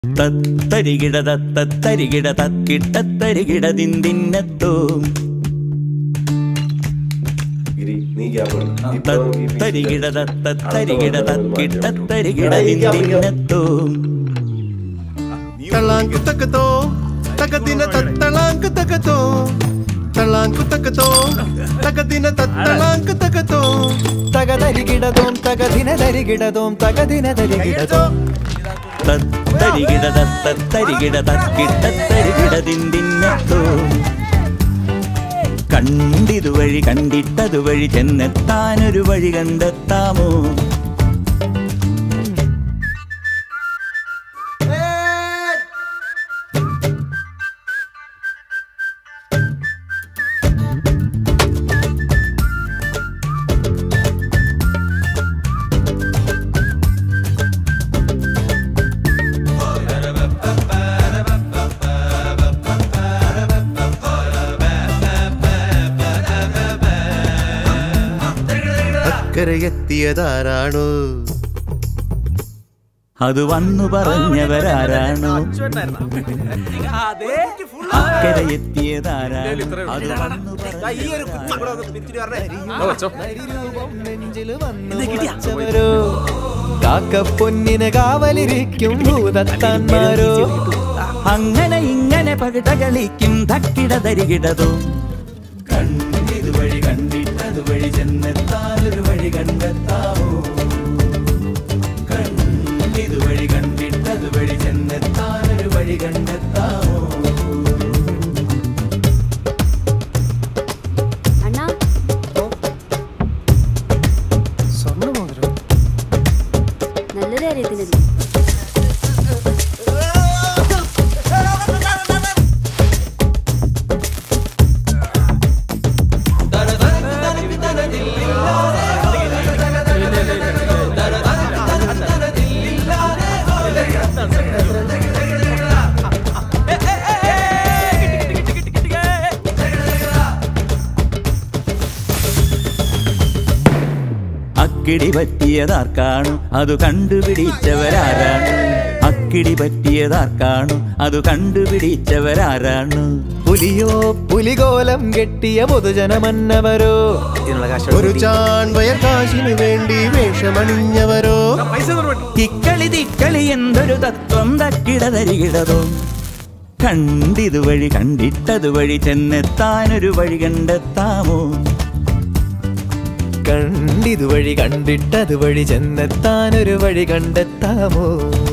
തത്തരികിട തത്തരികിട തക്കിട്ടത്തരികിട ദിന്തിന്നത്തോ ഗിരി നീ ഗ്യാപ്പ് തത്തരികിട തത്തരികിട തക്കിട്ടത്തരികിട ദിന്തിന്നത്തോ തളാങ്ക് തക്കത്തോ തകദിന തത്തളാങ്ക് തകത്തോ തളാങ്ക് തക്കത്തോ തകദിന തത്തളാങ്ക് തകത്തോ തകതരികിടതോം തകദിന തരികിടതോം തകദിന തരികിടതോം തത്തരികിട തത്തരികിട തക്കിട്ടത്തരികിട ദിന്തിന്നത്തോ കണ്ടിതുവഴി കണ്ടിട്ടതുവഴി ചെന്നെത്താനൊരു വഴി കണ്ടെത്താമോ അക്കരെ എത്തിയതാരാണോ അത് വന്നു പറഞ്ഞവരാരാണോ അക്കരെ എത്തിയതാരാണ് അത് വന്നു രൂപം നെഞ്ചില് വന്നു മുളച്ചവരോ കാക്കപ്പൊന്നിന് കാവലിരിക്കും ഭൂതത്താന്മാരോ അങ്ങനെ ഇങ്ങനെ പകിട കളിക്കും തക്കിട തരികിടതോ കണ്ടിതുവഴി കണ്ടിട്ടതുവഴി ചെന്നെത്താനൊരു വഴി കണ്ടെത്താമോ കണ്ടിതുവഴി കണ്ടിട്ടതുവഴി ചെന്നെത്താനൊരു വഴി കണ്ടെത്താമോ അണ്ണാ സ്വർണ്ണമോതിരം നല്ലൊരു കാര്യത്തിനല്ലേ അക്കിടി പറ്റിയതാർക്കാണു അത് കണ്ടുപിടിച്ചവരാരാണ് അക്കിടി പറ്റിയതാർക്കാണു അത് കണ്ടുപിടിച്ചവരാരാണ് പുലിയോ പുലികോലം കെട്ടിയ പൊതുജനമന്നവരോ ഒരു ചാൺവയർ കാശിനു വേണ്ടി വേഷമണിഞ്ഞവരോ ഇക്കളി തിക്കളി എന്തൊരു തത്വം തക്കിട തരികിടതോ കണ്ടിതുവഴി കണ്ടിട്ടതുവഴി ചെന്നെത്താനൊരു വഴി കണ്ടെത്താമോ കണ്ടിതുവഴി കണ്ടിട്ടതുവഴി ചെന്നെത്താനൊരു വഴി കണ്ടെത്താമോ